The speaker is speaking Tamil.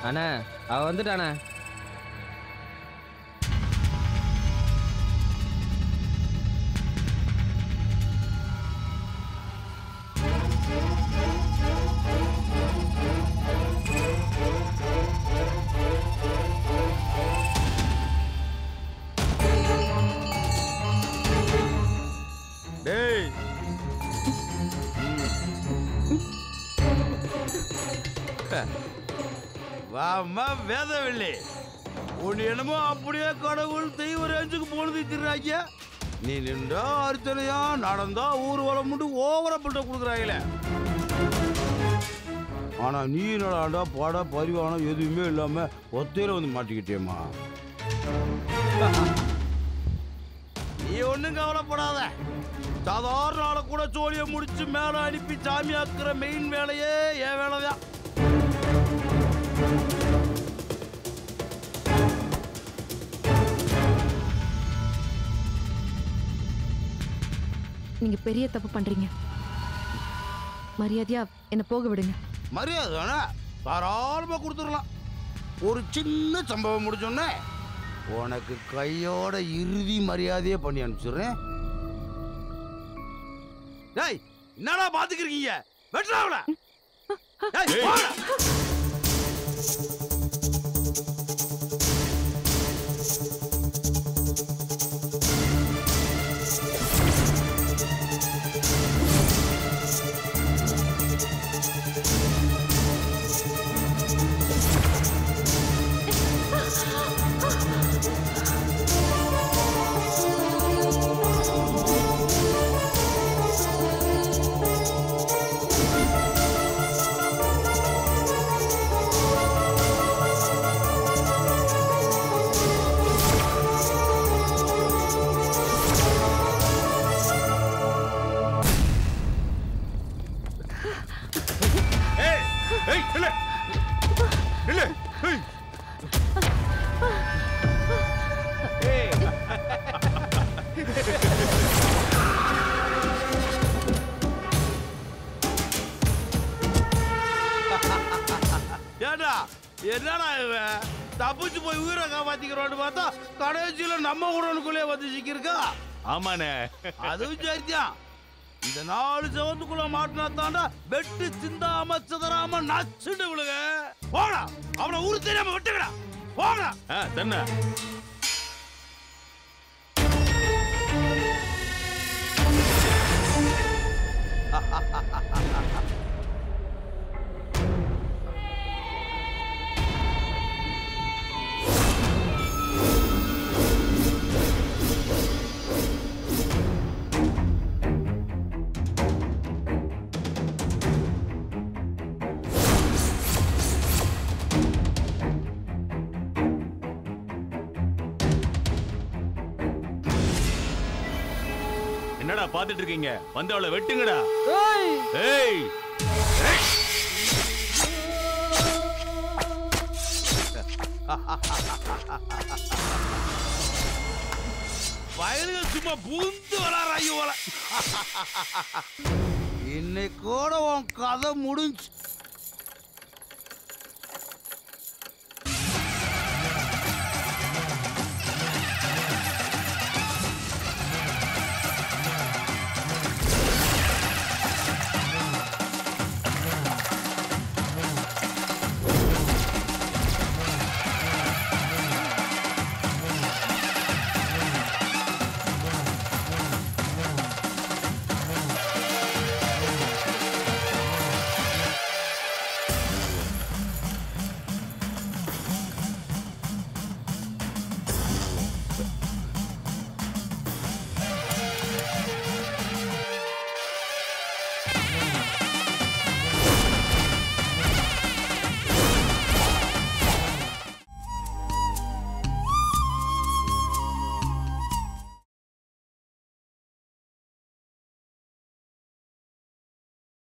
அண்ணா அவ வந்துட்டாண்ணே டேய் வாமா வேதவில்லை உன் என்னமோ அப்படியே கடவுள் தெய்வ ரேஞ்சுக்கு போனது திருறாங்க நீ நின்றா அர்ச்சனையா நடந்தா ஊர்வலம் மட்டும் ஓவரா பில்ட கொடுக்குறாங்களே ஆனா நீ என்னடாண்டா பாட பரிவானம் எதுவுமே இல்லாம ஒத்தையில வந்து மாட்டிக்கிட்டேம்மா நீ ஒண்ணும் கவலைப்படாத சாதாரண ஆளை கூட சோழிய முடிச்சு மேல அனுப்பி சாமி ஆக்குற மெயின் வேலையே என் வேலைதான் நீங்க பெரிய தப்பு பண்றீங்க மரியாதையா என்ன போக விடுங்க மரியாதை வேணா தாராளமா கொடுத்துடலாம் ஒரு சின்ன சம்பவம் முடிச்சோன்னே உனக்கு கையோட இறுதி மரியாதையே பண்ணி அனுப்பிச்சிடுறேன் டேய் என்னடா பாத்துக்கிறீங்க வெட்டுறாவல ஏய் ஏய் இல்ல இல்ல ஏய் ஏடா என்னடா இவன் தப்பிச்சு போய் உயிரை காப்பாத்திக்கிறோன்னு பார்த்தா கடைசியில நம்ம உடனுக்குள்ளே வந்து சிக்கியிருக்கா ஆமாண்ணே அதுவும் சரிதான் இந்த நாலு செவத்துக்குள்ள மாட்டினா தாண்டா வெட்டு சிந்தாம சிதறாம நச்சுட்டு விழுக போடா அவனை ஊரு தெரியாம விட்டுக்கடா போடா ஆ தன்ன என்னடா பாத்துட்டு இருக்கீங்க வந்து அவளை வெட்டுங்கடா ஏய் வயலுக்கு சும்மா பூந்து வளராங்க போல இன்னைக்கு கூட உன் கதை முடிஞ்சு